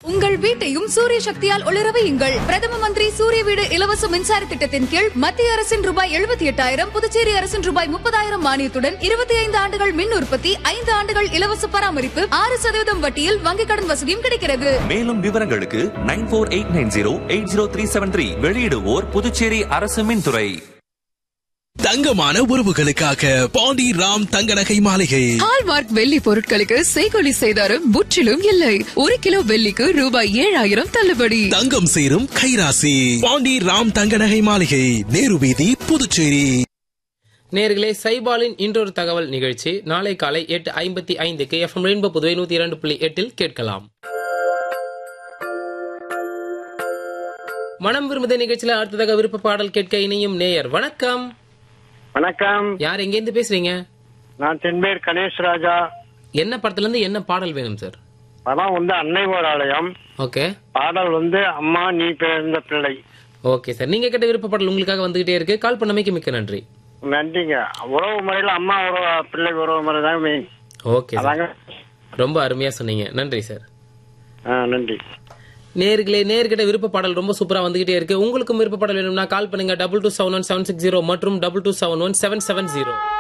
உங்கள் வீட்டையும் சூரிய சக்தியால் ஒளிர வையுங்கள் பிரதம மந்திரி சூரிய வீடு இலவச மின்சார திட்டத்தின் கீழ் மத்திய அரசின் ரூபாய் எழுபத்தி எட்டாயிரம் புதுச்சேரி அரசின் ரூபாய் முப்பதாயிரம் மானியத்துடன் இருபத்தி ஐந்து ஆண்டுகள் மின் உற்பத்தி ஐந்து ஆண்டுகள் இலவச பராமரிப்பு ஆறு சதவீதம் வட்டியில் வங்கிக் கடன் வசதியும் கிடைக்கிறது மேலும் விவரங்களுக்கு nine four eight nine zero eight zero three seven three வெளியிடுவோர் புதுச்சேரி அரசு மின்துறை தங்கமான உறவுகளுக்காக பாண்டி ராம் தங்க நகை மாளிகை ஹால்மார்க் வெள்ளி பொருட்களுக்கு செய்கொலி செய்தாரும் முற்றிலும் இல்லை ஒரு கிலோ வெள்ளிக்கு ரூபாய் ஏழாயிரம் தள்ளுபடி தங்கம் சேரும் கைராசி பாண்டி ராம் தங்க நகை மாளிகை நேரு வீதி புதுச்சேரி நேர்களே சைபாலின் இன்றொரு தகவல் நிகழ்ச்சி நாளை காலை எட்டு ஐம்பத்தி ஐந்துக்கு எஃப்எம் ரெயின்போ புதுவை நூத்தி இரண்டு புள்ளி எட்டில் கேட்கலாம் மனம் விரும்புத நிகழ்ச்சியில அடுத்ததாக விருப்ப பாடல் கேட்க இணையும் நேயர் வணக்கம் வணக்கம் யார் எங்கேருந்து பேசுறீங்க நான் தென்பேர் கணேஷ் ராஜா என்ன படத்துல இருந்து என்ன பாடல் வேணும் சார் படம் வந்து அன்னை ஓர் ஆலயம் ஓகே பாடல் வந்து அம்மா நீ பிறந்த பிள்ளை ஓகே சார் நீங்க கேட்ட விருப்ப பாடல் உங்களுக்காக வந்துகிட்டே இருக்கு கால் பண்ணமைக்கு மிக்க நன்றி நன்றிங்க உறவு முறையில அம்மா உறவு பிள்ளை உறவு முறை தான் மெயின் ஓகே சார் அதாங்க ரொம்ப அருமையா சொன்னீங்க நன்றி சார் ஆ, நன்றி நேர்களே நேர்கிட்ட விருப்ப பாடல் ரொம்ப சூப்பரா வந்துகிட்டே இருக்கு உங்களுக்கும் விருப்ப பாடல் வேணும்னா கால் பண்ணுங்க double two seven one seven six zero மற்றும் double two seven one seven seven zero